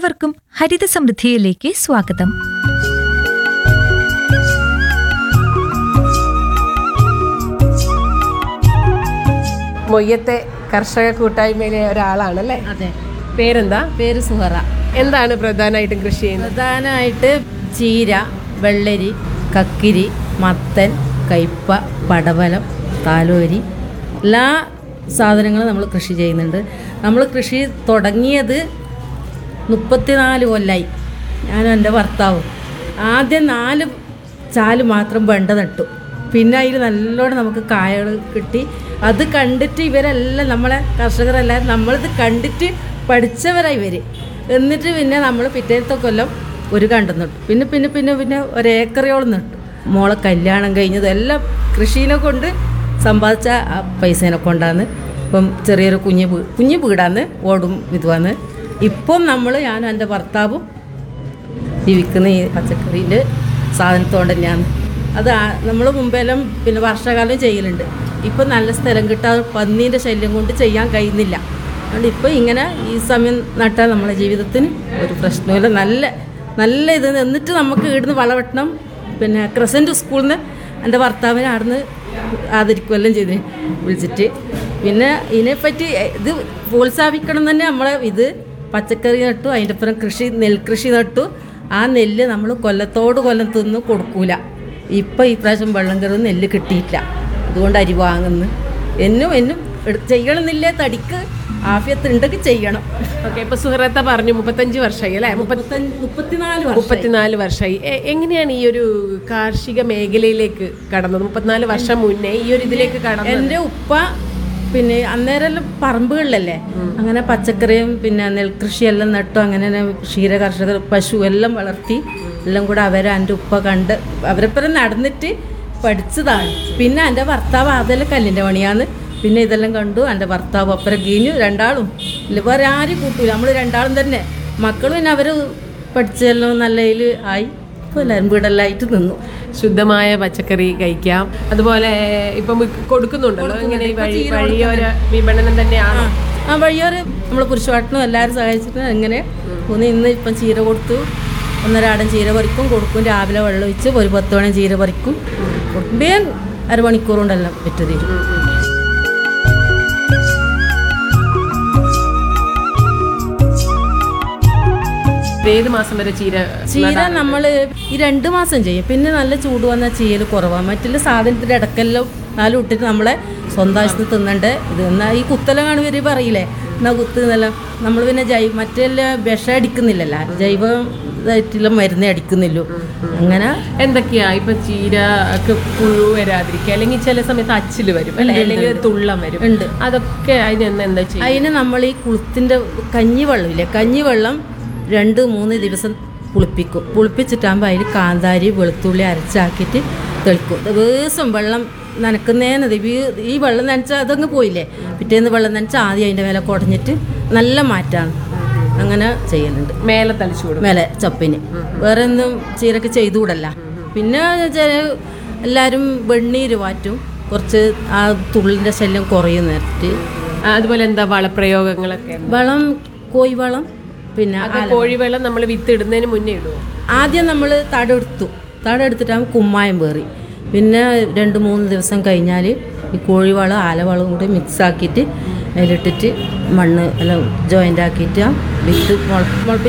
ഏവർക്കും ഹരിത സമൃദ്ധിയിലേക്ക് സ്വാഗതം മൊയ്യത്തെ കർഷക കൂട്ടായ്മയിലെ ഒരാളാണല്ലേ അതെ പേരെന്താ പേര് സുഹറ എന്താണ് പ്രധാനമായിട്ടും കൃഷി ചെയ്യുന്നത് പ്രധാനമായിട്ട് ചീര വെള്ളരി കക്കിരി മത്തൻ കയ്പ പടവലം താലോരി എല്ലാ സാധനങ്ങളും നമ്മൾ കൃഷി ചെയ്യുന്നുണ്ട് നമ്മൾ കൃഷി തുടങ്ങിയത് മുപ്പത്തിനാല് കൊല്ലായി ഞാനും എൻ്റെ ഭർത്താവും ആദ്യം നാല് ചാല് മാത്രം വെണ്ട നട്ടു പിന്നെ അതിൽ നല്ലോണം നമുക്ക് കായകൾ കിട്ടി അത് കണ്ടിട്ട് ഇവരെല്ലാം നമ്മളെ കർഷകരെല്ലാം നമ്മളിത് കണ്ടിട്ട് പഠിച്ചവരായി ഇവർ എന്നിട്ട് പിന്നെ നമ്മൾ പിറ്റേത്തെ കൊല്ലം ഒരു കണ്ടം നട്ടു പിന്നെ പിന്നെ പിന്നെ പിന്നെ ഒരേക്കറയോളം നട്ടു മോളെ കല്യാണം കഴിഞ്ഞത് എല്ലാം കൃഷീനെ കൊണ്ട് സമ്പാദിച്ച ആ പൈസേനെ കൊണ്ടാണ് ഇപ്പം ചെറിയൊരു കുഞ്ഞ് വീ കുഞ്ഞ് വീടാന്ന് ഓടും ഇതുവാന്ന് ഇപ്പം നമ്മൾ ഞാനും എൻ്റെ ഭർത്താവും ജീവിക്കുന്ന ഈ പച്ചക്കറിയിൽ സാധനത്തോടെ തന്നെയാണ് അത് നമ്മൾ മുമ്പെല്ലാം പിന്നെ വർഷകാലം ചെയ്യലുണ്ട് ഇപ്പം നല്ല സ്ഥലം കിട്ടാതെ പന്നീൻ്റെ ശല്യം കൊണ്ട് ചെയ്യാൻ കഴിയുന്നില്ല അതുകൊണ്ട് ഇപ്പോൾ ഇങ്ങനെ ഈ സമയം നട്ടാൽ നമ്മളെ ജീവിതത്തിന് ഒരു പ്രശ്നമില്ല നല്ല നല്ല ഇത് എന്നിട്ട് നമുക്ക് ഇവിടുന്ന് വളവെട്ടണം പിന്നെ ക്രസൻറ്റ് സ്കൂളിൽ നിന്ന് എൻ്റെ ഭർത്താവിനെ അവിടുന്ന് ആദരിക്കുമെല്ലാം ചെയ്ത് വിളിച്ചിട്ട് പിന്നെ ഇതിനെപ്പറ്റി ഇത് പ്രോത്സാഹിപ്പിക്കണം തന്നെ നമ്മളെ ഇത് പച്ചക്കറി നട്ടു അതിൻ്റെ അപ്പുറം കൃഷി നെൽകൃഷി നട്ടു ആ നെല്ല് നമ്മൾ കൊല്ലത്തോട് കൊല്ലം തിന്ന് കൊടുക്കൂല ഇപ്പം ഈ പ്രാവശ്യം വെള്ളം കയറുന്ന നെല്ല് കിട്ടിയിട്ടില്ല അതുകൊണ്ട് അരി വാങ്ങുന്നു എന്നും എന്നും എടു- ചെയ്യണമെന്നില്ലേ തടിക്ക് ആഫ്യത്തുണ്ടെങ്കിൽ ചെയ്യണം ഓക്കെ ഇപ്പൊ സുഹൃത്ത പറഞ്ഞു മുപ്പത്തഞ്ച് വർഷമായി അല്ലേ മുപ്പത്തി മുപ്പത്തഞ്ച് മുപ്പത്തിനാല് വർഷം മുപ്പത്തിനാല് വർഷമായി എ- എങ്ങനെയാണ് ഈ ഒരു കാർഷിക മേഖലയിലേക്ക് കടന്നത് മുപ്പത്തിനാല് വർഷം മുന്നേ ഈ ഒരു ഇതിലേക്ക് കടന്നത് എൻ്റെ ഉപ്പ പിന്നെ അന്നേരം പറമ്പുകളിലല്ലേ അങ്ങനെ പച്ചക്കറിയും പിന്നെ നെൽകൃഷിയെല്ലാം നട്ടു അങ്ങനെ ക്ഷീര കർഷകർ പശു എല്ലാം വളർത്തി എല്ലാം കൂടെ അവരെ എൻ്റെ ഉപ്പ കണ്ട് അവരെപ്പുറം നടന്നിട്ട് പഠിച്ചതാണ് പിന്നെ എൻ്റെ ഭർത്താവ് അതെല്ലാം കല്ലിൻ്റെ പണിയാന്ന് പിന്നെ ഇതെല്ലാം കണ്ടു എൻ്റെ ഭർത്താവ് അപ്പുറം കീഞ്ഞു രണ്ടാളും ഇല്ല വേറെ ആരും കൂട്ടൂല നമ്മൾ രണ്ടാളും തന്നെ മക്കളും പിന്നെ അവർ പഠിച്ചെല്ലാം നല്ല ഇതിൽ ആയി ഇപ്പോൾ എല്ലാവരും വീടെല്ലായിട്ട് നിന്നു ശുദ്ധമായ പച്ചക്കറി കഴിക്കാം അതുപോലെ ഇപ്പം വിക്ക് കൊടുക്കുന്നുണ്ടല്ലോ ഇങ്ങനെ ഈ വഴി വഴിയോര വിപണനം തന്നെയാണോ ആ വഴിയോര് നമ്മൾ പുരുഷവാട്ടനും എല്ലാവരും സഹായിച്ചിട്ട് ഇങ്ങനെ ഒന്ന് ഇന്ന് ഇപ്പം ചീര കൊടുത്തു ഒന്നരാടം ചീര പറിക്കും കൊടുക്കും രാവിലെ വെള്ളം ഒഴിച്ച് ഒരു പത്ത് മണി ചീര പറിക്കും കൊടുക്കും വേഗം അരമണിക്കൂർ കൊണ്ടെല്ലാം വിറ്റ് തീരും ഏത് മാസം വരെ ചീര ചീര നമ്മൾ ഈ രണ്ട് മാസം ചെയ്യും പിന്നെ നല്ല ചൂട് വന്ന ചീയൽ കുറവാണ് മറ്റുള്ള സാധനത്തിൻ്റെ ഇടക്കെല്ലാം നാലും ഇട്ടിട്ട് നമ്മളെ സ്വന്തം ആവശ്യത്തിന് തിന്നണ്ടേ ഇത് എന്നാൽ ഈ കുത്തെല്ലാം കാണും ഇവർ പറയില്ലേ എന്നാ കുത്ത് എന്നെല്ലാം നമ്മൾ പിന്നെ ജൈവ മറ്റെല്ലാം വിഷം അടിക്കുന്നില്ലല്ലോ ജൈവ ഇതായിട്ടുള്ള മരുന്നേ അടിക്കുന്നില്ലൂ അങ്ങനെ എന്തൊക്കെയാ ഇപ്പൊ ചീര ഒക്കെ പുഴു വരാതിരിക്കുക അല്ലെങ്കിൽ ചില സമയത്ത് അച്ചില് വരും അല്ലെ അല്ലെങ്കിൽ തുള്ളം വരും ഉണ്ട്. അതൊക്കെ അതിനെന്താ എന്താ ചെയ്യും അതിന് നമ്മൾ ഈ കുളത്തിൻ്റെ കഞ്ഞിവെള്ളമില്ലേ കഞ്ഞിവെള്ളം രണ്ട് മൂന്ന് ദിവസം പുളിപ്പിക്കും പുളിപ്പിച്ചിട്ടാകുമ്പോൾ അതിൽ കാന്താരി വെളുത്തുള്ളി അരച്ചാക്കിയിട്ട് തെളിക്കും ദിവസം വെള്ളം നനക്കുന്നതിനത് ഈ വെള്ളം നനച്ചാൽ അതങ്ങ് പോയില്ലേ പിറ്റേന്ന് വെള്ളം നനച്ചാൽ ആദ്യം അതിൻ്റെ മേലെ കുടഞ്ഞിട്ട് നല്ല മാറ്റാണ് അങ്ങനെ ചെയ്യലുണ്ട് മേലെ തളിച്ചു കൊടുക്കും മേലെ ചപ്പിന് വേറെ ഒന്നും ചീരക്ക് ചെയ്തുകൂടല്ല പിന്നെ ചെ- എല്ലാവരും വെണ്ണീര് വാറ്റും കുറച്ച് ആ തുള്ളിൻ്റെ ശല്യം കുറയും നേരത്തെ ആ, അതുപോലെ എന്താ വളപ്രയോഗങ്ങളൊക്കെ ഉണ്ട്? വളം കോഴി വളം പിന്നെ അത് കോഴിവെള്ളം നമ്മൾ വിത്ത് ഇടുന്നതിന് മുന്നേ ഇടുവോ ആദ്യം നമ്മൾ തടെടുത്തു തടെടുത്തിട്ടാകുമ്പോൾ കുമ്മായം പേറി പിന്നെ രണ്ട് മൂന്ന് ദിവസം കഴിഞ്ഞാൽ ഈ കോഴിവളം ആലവളം കൂടി മിക്സ് ആക്കിയിട്ട് അതിലിട്ടിട്ട് മണ്ണ് എല്ലാം ജോയിൻ്റ് ആക്കിയിട്ട് ആ വിത്ത് മുള മുളപ്പിച്ച്